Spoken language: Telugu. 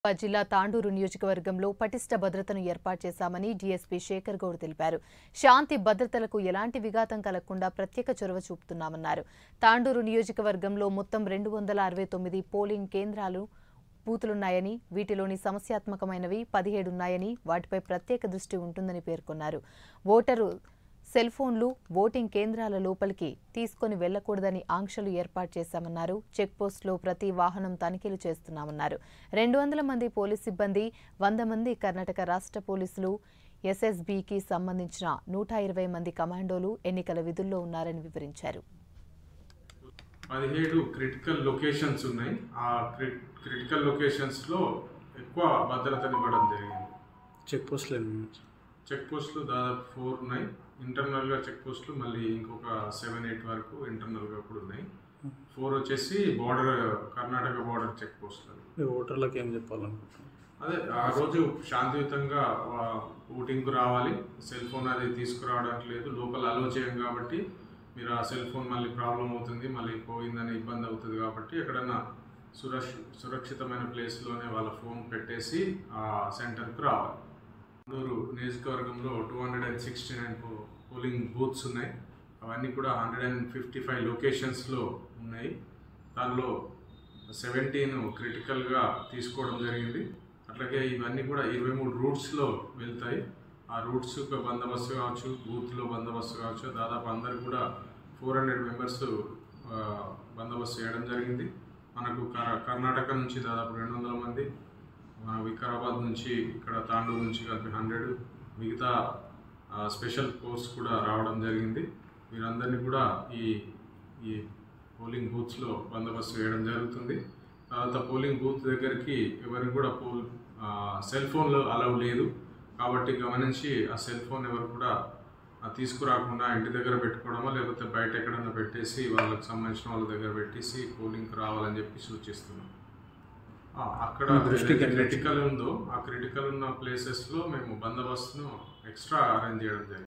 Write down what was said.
హైదరాబాద్ జిల్లా తాండూరు నియోజకవర్గంలో పటిష్ట భద్రతను ఏర్పాటు చేశామని డీఎస్పీ శేఖర్ గౌడ్ తెలిపారు శాంతి భద్రతలకు ఎలాంటి విఘాతం కలగకుండా ప్రత్యేక చొరవ చూపుతున్నామన్నారు తాండూరు నియోజకవర్గంలో మొత్తం రెండు వందల అరవై తొమ్మిది పోలింగ్ కేంద్రాలు బూతులున్నాయని వీటిలోని సమస్యాత్మకమైనవి పదిహేడున్నాయని వాటిపై ప్రత్యేక దృష్టి ఉంటుందని పేర్కొన్నారు ఓటరు సెల్ ఫోన్లు ఓటింగ్ కేంద్రాల లోపలికి తీసుకొని వెళ్లకూడదని ఆంక్షలు ఏర్పాటు చేశామన్నారు చెక్ పోస్టులో ప్రతి వాహనం తనిఖీలు చేస్తున్నామన్నారు రెండు వందల మంది పోలీస్ సిబ్బంది వంద మంది కర్ణాటక రాష్ట్ర పోలీసులు ఎస్ఎస్బీకి సంబంధించిన నూట ఇరవై మంది కమాండోలు ఎన్నికల విధుల్లో ఉన్నారని వివరించారు పదిహేడు క్రిటికల్ లొకేషన్స్ ఉన్నాయి ఆ క్రి క్రిటికల్ లొకేషన్స్లో ఎక్కువ భద్రతని ఇవ్వడం జరిగింది చెక్ పోస్టులు ఎన్ని ఉన్నాయి? చెక్ పోస్టులు దాదాపు ఫోర్ ఉన్నాయి ఇంటర్నల్గా చెక్ పోస్టులు మళ్ళీ ఇంకొక సెవెన్ ఎయిట్ వరకు ఇంటర్నల్గా కూడా ఉన్నాయి ఫోర్ వచ్చేసి బార్డర్ కర్ణాటక బార్డర్ చెక్ పోస్టులు మీ ఓటర్లకు ఏం చెప్పాలనుకుంటున్నాను అదే ఆ రోజు శాంతియుతంగా ఆ, ఓటింగ్కు రావాలి సెల్ ఫోన్ అది తీసుకురావడానికి లేదు లోపల అలో చేయం కాబట్టి మీరు ఆ సెల్ ఫోన్ మళ్ళీ ప్రాబ్లం అవుతుంది మళ్ళీ పోయిందని ఇబ్బంది అవుతుంది కాబట్టి ఎక్కడన్నా సురక్ష సురక్షితమైన ప్లేస్లోనే వాళ్ళ ఫోన్ పెట్టేసి ఆ సెంటర్కు రావాలి అందరూ నియోజకవర్గంలో two hundred and sixty nine polling booths ఉన్నాయి అవన్నీ కూడా హండ్రెడ్ అండ్ ఫిఫ్టీ ఫైవ్ లొకేషన్స్లో ఉన్నాయి దానిలో సెవెంటీన్ క్రిటికల్గా తీసుకోవడం జరిగింది అట్లాగే ఇవన్నీ కూడా ఇరవై మూడు రూట్స్లో వెళ్తాయి ఆ రూట్స్ బందోబస్తు కావచ్చు బూత్లో బందోబస్తు కావచ్చు దాదాపు అందరు కూడా ఫోర్ హండ్రెడ్ మెంబర్స్ బందోబస్తు చేయడం జరిగింది మనకు కర్- కర్ణాటక నుంచి దాదాపు రెండు వందల మంది మన వికారాబాద్ నుంచి ఇక్కడ తాండూరు నుంచి కలిపి హండ్రెడ్ మిగతా ఆ, స్పెషల్ ఫోర్స్ కూడా రావడం జరిగింది వీరందరినీ కూడా ఈ ఈ పోలింగ్ బూత్స్లో బందోబస్తు చేయడం జరుగుతుంది తర్వాత పోలింగ్ బూత్ దగ్గరికి ఎవరికి కూడా పోల్ ఆ, సెల్ ఫోన్లు అలౌ లేదు కాబట్టి గమనించి ఆ సెల్ ఫోన్ ఎవరు కూడా ఆ, తీసుకురాకుండా ఇంటి దగ్గర పెట్టుకోవడమో లేకపోతే బయట ఎక్కడన్నా పెట్టేసి వాళ్ళకి సంబంధించిన వాళ్ళ దగ్గర పెట్టేసి పోలింగ్కి రావాలని చెప్పి సూచిస్తున్నాం ఆ, అక్కడ మీ దృష్టికి ఎట్లా క్రిటికల్ ఉందో ఆ క్రిటికల్ ఉన్న ప్లేసెస్లో మేము బందోబస్తును ఎక్స్ట్రా అరేంజ్ చేయడం జరిగింది